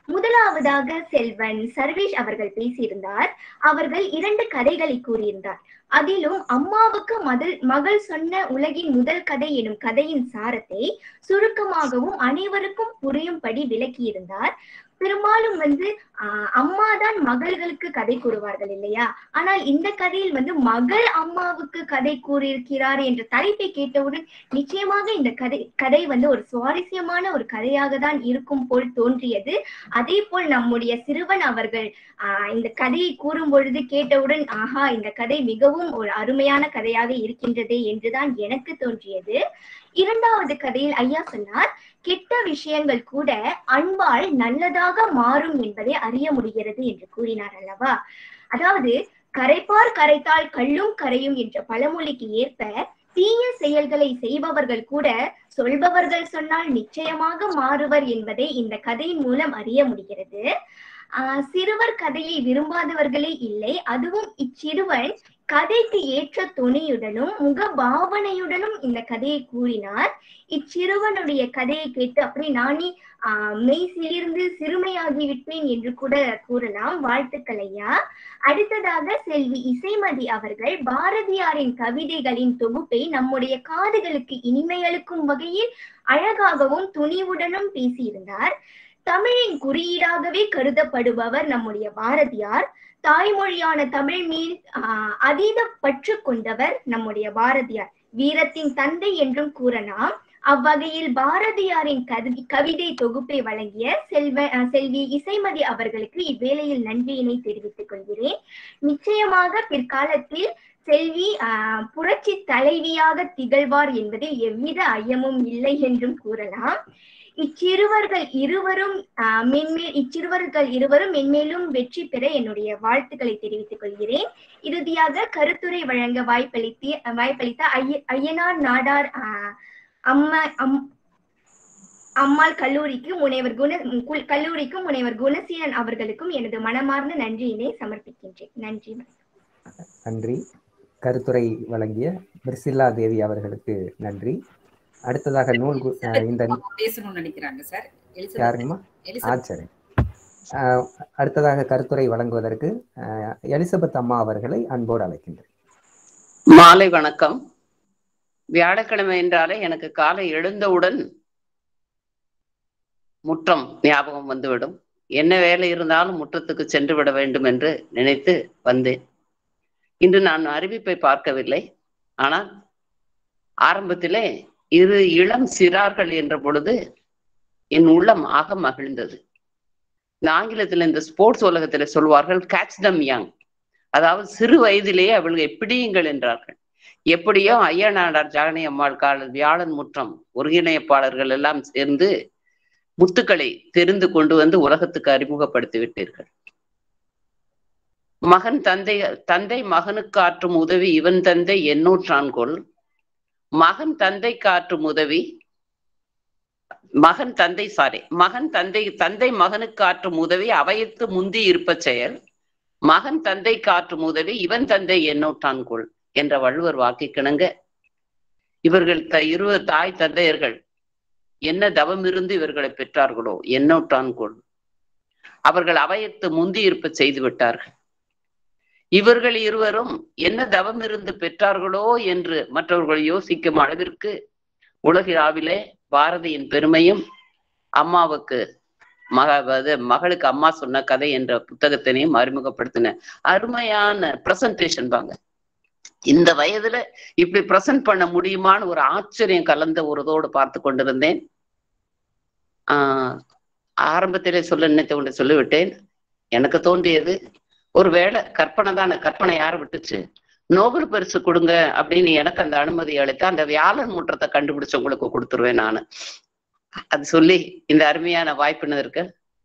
முதலாவதாக செல்வன் சர்வேஷ் அவர்கள் பேசியிருந்தார் அவர்கள் இரண்டு கதைகளை கூறியிருந்தார் அதிலும் அம்மாவுக்கு மதல் மகள் சொன்ன உலகின் முதல் கதை எனும் கதையின் சாரத்தை சுருக்கமாகவும் அனைவருக்கும் புரியும்படி விளக்கியிருந்தார் பெரும்பாலும் வந்து ஆஹ் அம்மாதான் மகள்களுக்கு கதை கூறுவார்கள் இல்லையா ஆனால் இந்த கதையில் வந்து மகள் அம்மாவுக்கு கதை கூறியிருக்கிறார் என்ற தலைப்பை கேட்டவுடன் நிச்சயமாக இந்த கதை கதை வந்து ஒரு சுவாரஸ்யமான ஒரு கதையாக தான் இருக்கும் போல் தோன்றியது அதே போல் நம்முடைய சிறுவன் அவர்கள் ஆஹ் இந்த கதையை கூறும் பொழுது கேட்டவுடன் ஆஹா இந்த கதை மிகவும் ஒரு அருமையான கதையாக இருக்கின்றதே என்றுதான் எனக்கு தோன்றியது இரண்டாவது கதையில் ஐயா சொன்னார் கெட்ட விஷயங்கள் கூட அன்பால் நல்லதாக மாறும் என்பதை அறிய முடிகிறது என்று கூறினார் அல்லவா அதாவது கரைப்பார் கரைத்தால் கல்லும் கரையும் என்ற பழமொழிக்கு ஏற்ப தீய செயல்களை செய்பவர்கள் கூட சொல்பவர்கள் சொன்னால் நிச்சயமாக மாறுவர் என்பதை இந்த கதையின் மூலம் அறிய முடிகிறது ஆஹ் சிறுவர் கதையை விரும்பாதவர்களே இல்லை அதுவும் இச்சிறுவன் கதைக்கு ஏற்ற துணியுடனும் முக பாவனையுடனும் இந்த கதையை கூறினார் இச்சிறுவனுடைய கதையை கேட்டு அப்படி நானே ஆஹ் மெய் சிலிர்ந்து சிறுமையாகி விட்டேன் என்று கூட கூறலாம் வாழ்த்துக்கள் ஐயா அடுத்ததாக செல்வி இசைமதி அவர்கள் பாரதியாரின் கவிதைகளின் தொகுப்பை நம்முடைய காதுகளுக்கு இனிமையளிக்கும் வகையில் அழகாகவும் துணிவுடனும் பேசியிருந்தார் தமிழின் குறியீடாகவே கருதப்படுபவர் நம்முடைய பாரதியார் தாய்மொழியான தமிழ் மீது ஆஹ் அதீத பற்று கொண்டவர் நம்முடைய பாரதியார் வீரத்தின் தந்தை என்றும் கூறலாம் அவ்வகையில் பாரதியாரின் கவி கவிதை தொகுப்பை வழங்கிய செல்வ செல்வி இசைமதி அவர்களுக்கு இவ்வேளையில் நன்றியினை தெரிவித்துக் கொள்கிறேன் நிச்சயமாக பிற்காலத்தில் செல்வி ஆஹ் புரட்சி தலைவியாக திகழ்வார் என்பதில் எவ்வித ஐயமும் இல்லை என்றும் கூறலாம் இச்சிறுவர்கள் இருவரும் ஆஹ் மென்மேல் இச்சிறுவர்கள் இருவரும் மென்மேலும் வெற்றி பெற என்னுடைய வாழ்த்துக்களை தெரிவித்துக் கொள்கிறேன் இறுதியாக கருத்துரை வழங்க வாய்ப்பளித்து வாய்ப்பளித்த ஐய ஐயனார் நாடார் ஆஹ் அம்மா அம் அம்மாள் கல்லூரிக்கு முனைவர் குண கு- கல்லூரிக்கும் முனைவர் குணசீலன் அவர்களுக்கும் எனது மனமார்ந்த நன்றியினை சமர்ப்பிக்கின்றேன் நன்றி நன்றி கருத்துரை வழங்கிய பிரிசில்லா தேவி அவர்களுக்கு நன்றி அடுத்ததாக நூல் கு- அஹ் இந்த பேசணும்னு நினைக்கிறாங்க சார் எலிசபெத் யாருங்கம்மா ஆ எலிசபெத் சரி அஹ் அடுத்ததாக கருத்துரை வழங்குவதற்கு அஹ், எலிசபெத் அம்மா அவர்களை அன்போடு அழைக்கின்றேன் மாலை வணக்கம் வியாழக்கிழமை என்றாலே எனக்கு காலை எழுந்தவுடன் முற்றம் ஞாபகம் வந்துவிடும் என்ன வேலை இருந்தாலும் முற்றத்துக்கு சென்று விட வேண்டும் என்று நினைத்து வந்தேன் இன்று நான் அறிவிப்பை பார்க்கவில்லை ஆனால் ஆரம்பத்திலே இரு இளம் சிறார்கள் என்ற பொழுது என் உள்ளம் ஆக மகிழ்ந்தது இந்த ஆங்கிலத்தில் இந்த ஸ்போர்ட்ஸ் உலகத்துல சொல்வார்கள் கேட்ச் தம் யங் அதாவது சிறு வயதிலேயே அவர்கள் எப்படியுங்கள் என்றார்கள் எப்படியோ ஐயனாடார் ஜானகி அம்மாள் கால வியாழன் முற்றம் ஒருங்கிணைப்பாளர்கள் எல்லாம் சேர்ந்து முத்துக்களை தெரிந்து கொண்டு வந்து உலகத்துக்கு அறிமுகப்படுத்தி விட்டீர்கள் மகன் தந்தை தந்தை மகனுக்கு ஆற்றும் உதவி இவன் தந்தை எண்ணூற்றான்கொள் மகன் தந்தை காற்றும் உதவி மகன் தந்தை சாரி மகன் தந்தை தந்தை மகனுக்கு ஆற்றும் உதவி அவையத்து முந்தி இருப்ப செயல் மகன் தந்தை காற்றும் உதவி இவன் தந்தை எண்ணூற்றான்கொள் என்ற வள்ளுவர் வாக்கு கிணங்க இவர்கள் த இருவர் தாய் தந்தையர்கள் என்ன தவம் இருந்து இவர்களை பெற்றார்களோ எண்ணூற்றான்கொள் அவர்கள் அவையத்து முந்தி இருப்ப செய்து விட்டார்கள் இவர்கள் இருவரும் என்ன தவம் இருந்து பெற்றார்களோ என்று மற்றவர்கள் யோசிக்கும் அளவிற்கு உலகிலாவிலே பாரதியின் பெருமையும் அம்மாவுக்கு மக அது மகளுக்கு அம்மா சொன்ன கதை என்ற புத்தகத்தினையும் அறிமுகப்படுத்தின அருமையான பிரசன்டேஷன் பாங்க இந்த வயதுல இப்படி பிரசன்ட் பண்ண முடியுமான்னு ஒரு ஆச்சரியம் கலந்த ஒரு இதோடு பார்த்து கொண்டிருந்தேன் ஆஹ் ஆரம்பத்திலே சொல்ல நினைத்த ஒன்று சொல்லிவிட்டேன் எனக்கு தோன்றியது ஒருவேளை கற்பனை தானே கற்பனை யார் விட்டுச்சு நோபல் பரிசு கொடுங்க அப்படின்னு எனக்கு அந்த அனுமதி அளித்து அந்த வியாழன் முற்றத்தை கண்டுபிடிச்சவங்களுக்கு கொடுத்துருவேன் நான் அது சொல்லி இந்த அருமையான வாய்ப்பினருக்கு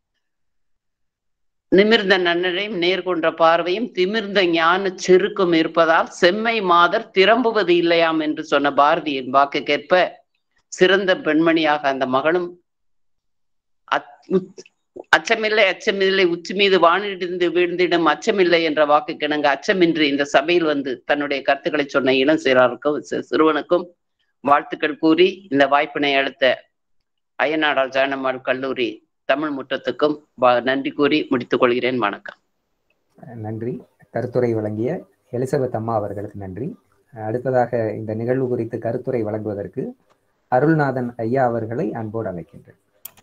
நிமிர்ந்த நன்னரையும் நேர்கொண்ட பார்வையும் திமிர்ந்த ஞான செருக்கும் இருப்பதால் செம்மை மாதர் திரம்புவது இல்லையாம் என்று சொன்ன பாரதியின் வாக்குக்கேற்ப சிறந்த பெண்மணியாக அந்த மகளும் அச்- உச்- அச்சமில்லை அச்சமில்லை உச்சி மீது வானிடிந்து வீழ்ந்திடும் அச்சமில்லை என்ற வாக்கு கிணங்க அச்சமின்றி இந்த சபையில் வந்து தன்னுடைய கருத்துக்களை சொன்ன இளம் சிறாருக்கும் சி- சிறுவனுக்கும் வாழ்த்துக்கள் கூறி இந்த வாய்ப்பினை அளித்த அய்யனாடார் ஜானம்மாள் கல்லூரி தமிழ் முற்றத்துக்கும் வ- நன்றி கூறி முடித்துக் கொள்கிறேன் வணக்கம் நன்றி கருத்துரை வழங்கிய எலிசபெத் அம்மா அவர்களுக்கு நன்றி அடுத்ததாக இந்த நிகழ்வு குறித்து கருத்துரை வழங்குவதற்கு அருள்நாதன் ஐயா அவர்களை அன்போடு அழைக்கின்றேன்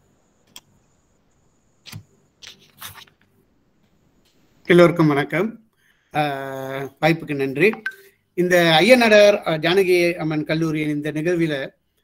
எல்லோருக்கும் வணக்கம் ஆஹ் வாய்ப்புக்கு நன்றி இந்த ஐயனடர் அஹ், ஜானகி அம்மன் கல்லூரியின் இந்த நிகழ்வில்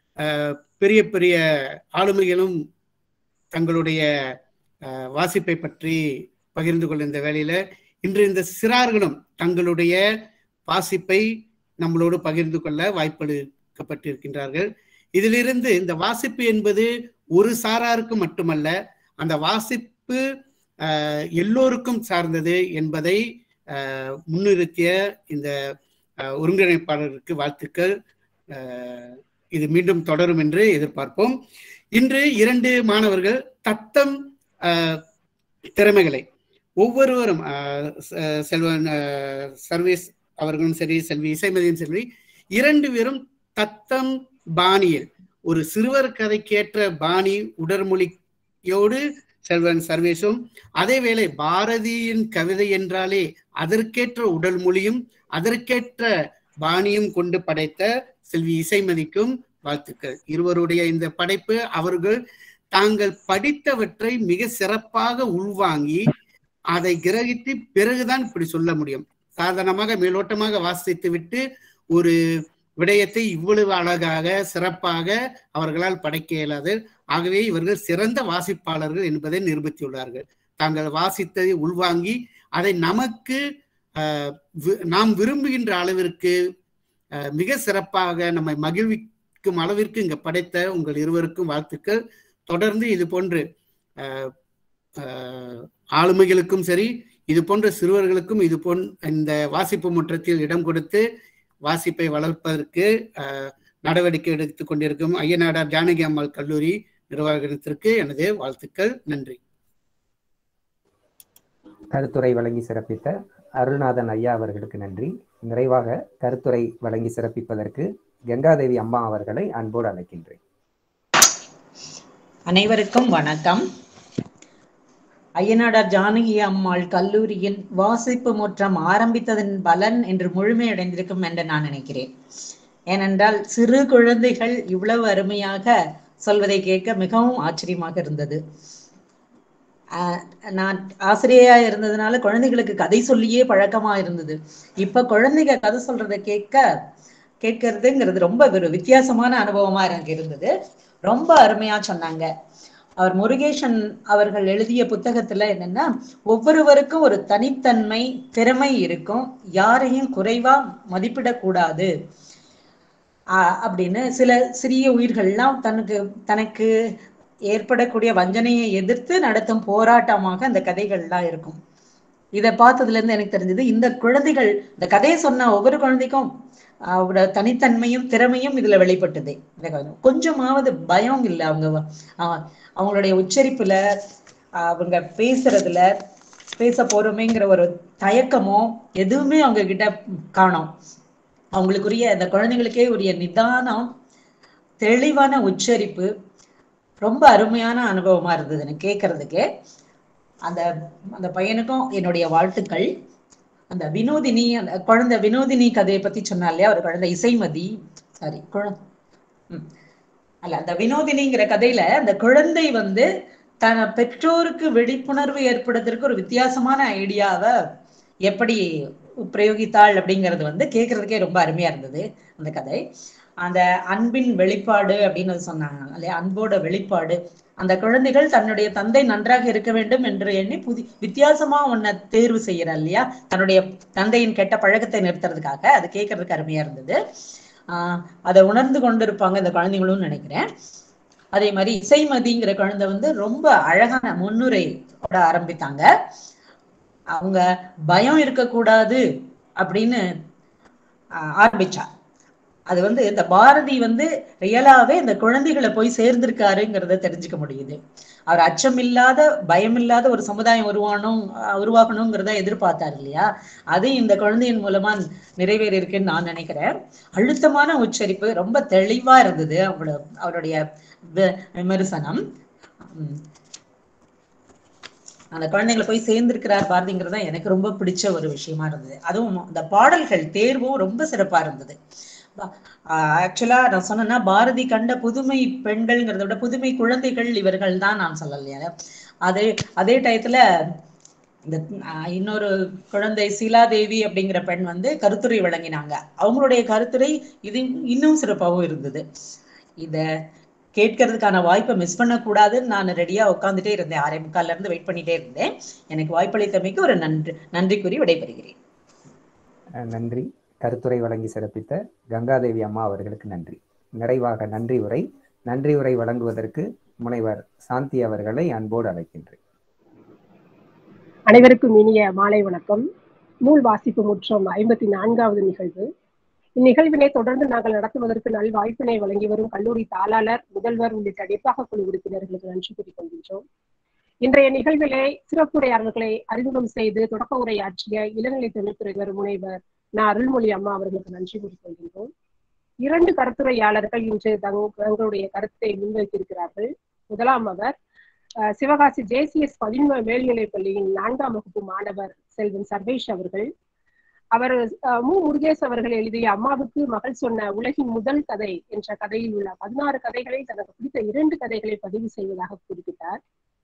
பெரிய பெரிய ஆளுமைகளும் தங்களுடைய ஆஹ், வாசிப்பை பற்றி பகிர்ந்து கொள்ளும் இந்த வேளையில இன்று இந்த சிறார்களும் தங்களுடைய வாசிப்பை நம்மளோடு பகிர்ந்து கொள்ள வாய்ப்பளிக்கப்பட்டிருக்கின்றார்கள் இதிலிருந்து இந்த வாசிப்பு என்பது ஒரு சாராருக்கு மட்டுமல்ல அந்த வாசிப்பு ஆஹ், எல்லோருக்கும் சார்ந்தது என்பதை ஆஹ், முன்னிறுத்திய இந்த ஆஹ், ஒருங்கிணைப்பாளருக்கு வாழ்த்துக்கள் ஆஹ், இது மீண்டும் தொடரும் என்று எதிர்பார்ப்போம் இன்று இரண்டு மாணவர்கள் தத்தம் ஆஹ், திறமைகளை ஒவ்வொருவரும் ஆஹ், செ- செல்வன் ஆஹ், சர்வீஸ் அவர்களும் சரி செல்வி இசைமதியும் சரி இரண்டு பேரும் தத்தம் பாணியில் ஒரு சிறுவர் கதைக்கேற்ற பாணி உடற்மொழியோடு செல்வன் சர்வேஷும் அதேவேளை பாரதியின் கவிதை என்றாலே அதற்கேற்ற உடல் மொழியும் அதற்கேற்ற பாணியும் கொண்டு படைத்த செல்வி இசைமதிக்கும் வாழ்த்துக்கள் இருவருடைய இந்த படைப்பு அவர்கள் தாங்கள் படித்தவற்றை மிக சிறப்பாக உள்வாங்கி அதை கிரகித்து பிறகுதான் இப்படி சொல்ல முடியும் சாதாரணமாக மேலோட்டமாக வாசித்து விட்டு ஒரு விடயத்தை இவ்வளவு அழகாக சிறப்பாக அவர்களால் படைக்க இயலாது ஆகவே இவர்கள் சிறந்த வாசிப்பாளர்கள் என்பதை நிரூபித்துள்ளார்கள் தாங்கள் வாசித்ததை உள்வாங்கி அதை நமக்கு ஆஹ், வி- நாம் விரும்புகின்ற அளவிற்கு ஆஹ், மிக சிறப்பாக நம்மை மகிழ்விக்கும் அளவிற்கு இங்க படைத்த உங்கள் இருவருக்கும் வாழ்த்துக்கள் தொடர்ந்து இது போன்று ஆஹ், ஆஹ், ஆளுமைகளுக்கும் சரி இது போன்ற சிறுவர்களுக்கும் இது போன் இந்த வாசிப்பு முற்றத்தில் இடம் கொடுத்து வாசிப்பை வளர்ப்பதற்கு ஆஹ், நடவடிக்கை எடுத்துக் கொண்டிருக்கும் ஐயனாடார் ஜானகி அம்மாள் கல்லூரி நிர்வாகத்திற்கு எனது வாழ்த்துக்கள் நன்றி கருத்துரை வழங்கி சிறப்பித்த அருள்நாதன் ஐயா அவர்களுக்கு நன்றி நிறைவாக கருத்துரை வழங்கி சிறப்பிப்பதற்கு கங்காதேவி அம்மா அவர்களை அன்போடு அழைக்கின்றேன் அனைவருக்கும் வணக்கம் ஐயனாடார் ஜானகி அம்மாள் கல்லூரியின் வாசிப்பு முற்றம் ஆரம்பித்ததன் பலன் என்று முழுமையடைந்திருக்கும் என்று நான் நினைக்கிறேன் ஏனென்றால் சிறு குழந்தைகள் இவ்வளவு அருமையாக சொல்வதை கேட்க மிகவும் ஆச்சரியமாக இருந்தது ஆஹ் நான் ஆசிரியையா இருந்ததுனால குழந்தைகளுக்கு கதை சொல்லியே பழக்கமா இருந்தது இப்ப குழந்தைங்க கதை சொல்றதை கேட்க கேட்கறதுங்கிறது ரொம்ப ஒரு வித்தியாசமான அனுபவமா எனக்கு இருந்தது ரொம்ப அருமையா சொன்னாங்க அவர் முருகேசன் அவர்கள் எழுதிய புத்தகத்துல என்னன்னா ஒவ்வொருவருக்கும் ஒரு தனித்தன்மை திறமை இருக்கும் யாரையும் குறைவா மதிப்பிடக்கூடாது ஆஹ் அப்படின்னு சில சிறிய உயிர்கள்லாம் தனக்கு தனக்கு ஏற்படக்கூடிய வஞ்சனையை எதிர்த்து நடத்தும் போராட்டமாக அந்த கதைகள்லாம் இருக்கும் இதை பார்த்ததுல இருந்து எனக்கு தெரிஞ்சது இந்த குழந்தைகள் இந்த கதையை சொன்ன ஒவ்வொரு குழந்தைக்கும் அவரோட தனித்தன்மையும் திறமையும் இதுல வெளிப்பட்டது எனக்கு அது கொஞ்சமாவது பயம் இல்லை அவங்க வ- ஆஹ் அவங்களுடைய உச்சரிப்புல ஆஹ் அவங்க பேசுறதுல பேச போறோமேங்கிற ஒரு தயக்கமோ எதுவுமே அவங்க கிட்ட காணோம் அவங்களுக்குரிய அந்த குழந்தைங்களுக்கே உரிய நிதானம் தெளிவான உச்சரிப்பு ரொம்ப அருமையான அனுபவமா இருந்தது எனக்கு கேட்கறதுக்கு அந்த அந்த பையனுக்கும் என்னுடைய வாழ்த்துக்கள் அந்த வினோதினி அந்த குழந்தை வினோதினி கதையை பத்தி சொன்னா இல்லையா ஒரு குழந்தை இசைமதி சாரி குழந்தை அல்ல அந்த வினோதினிங்கிற கதையில அந்த குழந்தை வந்து தன பெற்றோருக்கு விழிப்புணர்வு ஏற்படுத்துறதுக்கு ஒரு வித்தியாசமான ஐடியாவை எப்படி பிரயோகித்தாள் அப்படிங்கிறது வந்து கேட்கறதுக்கே ரொம்ப அருமையா இருந்தது அந்த கதை அந்த அன்பின் வெளிப்பாடு அப்படின்னு சொன்னாங்க இல்லையா அன்போட வெளிப்பாடு அந்த குழந்தைகள் தன்னுடைய தந்தை நன்றாக இருக்க வேண்டும் என்று எண்ணி புதி வித்தியாசமா ஒன்ன தேர்வு செய்யறா இல்லையா தன்னுடைய தந்தையின் கெட்ட பழக்கத்தை நிறுத்துறதுக்காக அது கேட்கறதுக்கு அருமையா இருந்தது ஆஹ் அதை உணர்ந்து கொண்டிருப்பாங்க இந்த குழந்தைங்களும் நினைக்கிறேன் அதே மாதிரி இசைமதிங்கிற குழந்தை வந்து ரொம்ப அழகான முன்னுரையோட ஆரம்பித்தாங்க அவங்க பயம் இருக்கக்கூடாது அப்படின்னு ஆஹ் ஆரம்பிச்சா அது வந்து இந்த பாரதி வந்து ரியலாவே இந்த குழந்தைகளை போய் சேர்ந்திருக்காருங்கிறத தெரிஞ்சுக்க முடியுது அவர் அச்சமில்லாத பயமில்லாத ஒரு சமுதாயம் உருவானும் அஹ் உருவாக்கணுங்கிறத எதிர்பார்த்தார் இல்லையா அது இந்த குழந்தையின் மூலமா நிறைவேறி இருக்குன்னு நான் நினைக்கிறேன் அழுத்தமான உச்சரிப்பு ரொம்ப தெளிவா இருந்தது அவளோட அவருடைய வி- விமர்சனம் உம் அந்த குழந்தைங்களை போய் சேர்ந்திருக்கிறார் பாரதிங்கிறது தான் எனக்கு ரொம்ப பிடிச்ச ஒரு விஷயமா இருந்தது அதுவும் அந்த பாடல்கள் தேர்வும் ரொம்ப சிறப்பா இருந்தது ஆக்சுவலா நான் சொன்னேன்னா பாரதி கண்ட புதுமை பெண்கள்ங்கிறத விட புதுமை குழந்தைகள் இவர்கள் தான் நான் சொல்லலையா அதே அதே டயத்துல இந்த ஆஹ், இன்னொரு குழந்தை சீலாதேவி அப்படிங்கிற பெண் வந்து கருத்துரை வழங்கினாங்க அவங்களுடைய கருத்துரை இது இன்னும் சிறப்பாகவும் இருந்தது இத கேட்கறதுக்கான வாய்ப்பை மிஸ் பண்ணக்கூடாதுன்னு நான் ரெடியா உட்காந்துட்டே இருந்தேன் ஆறே முக்கால்ல இருந்து வெயிட் பண்ணிட்டே இருந்தேன் எனக்கு வாய்ப்பளித்தமைக்கு ஒரு நன்றி நன்றி கூறி விடைபெறுகிறேன் அஹ் நன்றி கருத்துரை வழங்கி சிறப்பித்த கங்காதேவி அம்மா அவர்களுக்கு நன்றி நிறைவாக நன்றி உரை நன்றி உரை வழங்குவதற்கு முனைவர் சாந்தி அவர்களை அன்போடு அழைக்கின்றேன் அனைவருக்கும் இனிய மாலை வணக்கம் நூல் வாசிப்பு முற்றம் ஐம்பத்தி நான்காவது நிகழ்வு இந்நிகழ்வினை தொடர்ந்து நாங்கள் நடத்துவதற்கு நல் வாய்ப்பினை வழங்கி வரும் கல்லூரி தாளாளர் முதல்வர் உள்ளிட்ட நிர்வாக குழு உறுப்பினர்களுக்கு நன்றி கூறிக் கொள்கின்றோம் இன்றைய நிகழ்விலே சிறப்புரையாளர்களை அறிமுகம் செய்து தொடக்க உரையாற்றிய இளநிலை தொழில்துறைவர் முனைவர் ந அருள்மொழி அம்மா அவர்களுக்கு நன்றி கூறிக் கொள்கின்றோம் இரண்டு கருத்துரையாளர்கள் இன்று தங் தங்களுடைய கருத்தை முன்வைத்திருக்கிறார்கள் முதலாம் அவர் அஹ், சிவகாசி ஜேசிஎஸ் பதின்ம மேல்நிலைப் பள்ளியின் நான்காம் வகுப்பு மாணவர் செல்வன் சர்வேஷ் அவர்கள் அவர் அஹ், மு முருகேஷ் அவர்கள் எழுதிய அம்மாவுக்கு மகள் சொன்ன உலகின் முதல் கதை என்ற கதையில் உள்ள பதினாறு கதைகளை தனக்கு பிடித்த இரண்டு கதைகளை பதிவு செய்வதாக குறிப்பிட்டார்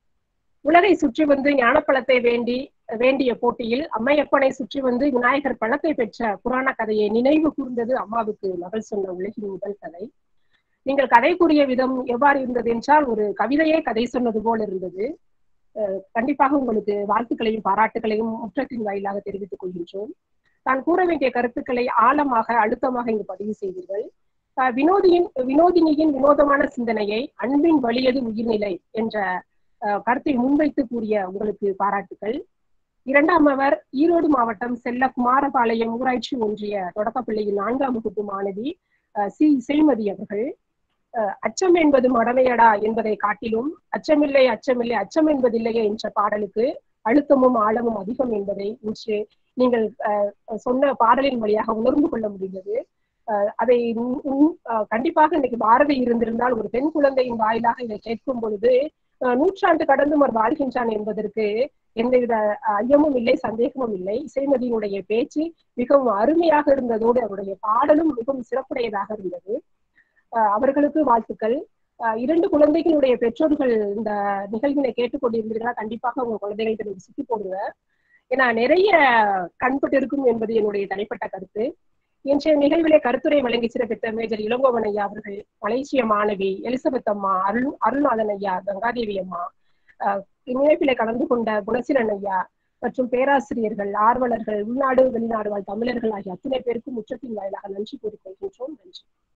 உலகை சுற்றி வந்து ஞானப்பழத்தை வேண்டி வேண்டிய போட்டியில் அம்மையப்பனை சுற்றி வந்து விநாயகர் பழத்தை பெற்ற புராண கதையை நினைவு கூர்ந்தது அம்மாவுக்கு மகள் சொன்ன உலகின் முதல் கதை நீங்கள் கதை கூறிய விதம் எவ்வாறு இருந்தது என்றால் ஒரு கவிதையே கதை சொன்னது போல் இருந்தது அஹ் கண்டிப்பாக உங்களுக்கு வாழ்த்துக்களையும் பாராட்டுகளையும் முற்றத்தின் வாயிலாக தெரிவித்துக் கொள்கின்றோம் தான் கூற வேண்டிய கருத்துக்களை ஆழமாக அழுத்தமாக இங்கு பதிவு செய்தீர்கள் அஹ் வினோதியின் வினோதினியின் வினோதமான சிந்தனையை அன்பின் வலியது உயிர்நிலை என்ற அஹ், கருத்தை முன்வைத்து கூறிய உங்களுக்கு பாராட்டுக்கள் இரண்டாம் அவர் ஈரோடு மாவட்டம் செல்ல குமாரபாளையம் ஊராட்சி ஒன்றிய தொடக்கப்பள்ளியின் நான்காம் வகுப்பு மாணவி அஹ், சி இசைமதி அவர்கள் அஹ், அச்சம் என்பது மடமையடா என்பதை காட்டிலும் அச்சமில்லை அச்சமில்லை அச்சம் என்பதில்லையே என்ற பாடலுக்கு அழுத்தமும் ஆழமும் அதிகம் என்பதை இன்று நீங்கள் அஹ், சொன்ன பாடலின் வழியாக உணர்ந்து கொள்ள முடிந்தது அஹ், அதை உம் உம் அஹ், கண்டிப்பாக இன்னைக்கு பாரதி இருந்திருந்தால் ஒரு பெண் குழந்தையின் வாயிலாக இதை கேட்கும் பொழுது அஹ், நூற்றாண்டு கடந்து அவர் வாழ்கின்றான் என்பதற்கு எந்தவித அஹ், ஐயமும் இல்லை சந்தேகமும் இல்லை இசைமதியினுடைய பேச்சு மிகவும் அருமையாக இருந்ததோடு அவருடைய பாடலும் மிகவும் சிறப்புடையதாக இருந்தது அஹ், அவர்களுக்கு வாழ்த்துக்கள் அஹ், இரண்டு குழந்தைகளுடைய பெற்றோர்கள் இந்த நிகழ்வினை கேட்டுக்கொண்டிருந்தீர்களா கண்டிப்பாக உங்க குழந்தைகளுக்கு நீங்க சுத்தி போடுங்க ஏன்னா நிறைய கண்பட்டு இருக்கும் என்பது என்னுடைய தனிப்பட்ட கருத்து இன்றைய நிகழ்விலே கருத்துரை வழங்கி சிறப்பித்த மேஜர் இளங்கோவன் ஐயா அவர்கள் மலேசிய மாணவி எலிசபெத் அம்மா அருள் அருள்நாதன் ஐயா கங்காதேவி அம்மா அஹ், இந்நிகழ்விலே கலந்து கொண்ட குணசீலன் ஐயா மற்றும் பேராசிரியர்கள் ஆர்வலர்கள் உள்நாடு வெளிநாடு வாழ் தமிழர்கள் ஆகிய அத்தனை பேருக்கும் முற்றத்தின் வாயிலாக நன்றி கூறிக்கொள்கின்றோம் நன்றி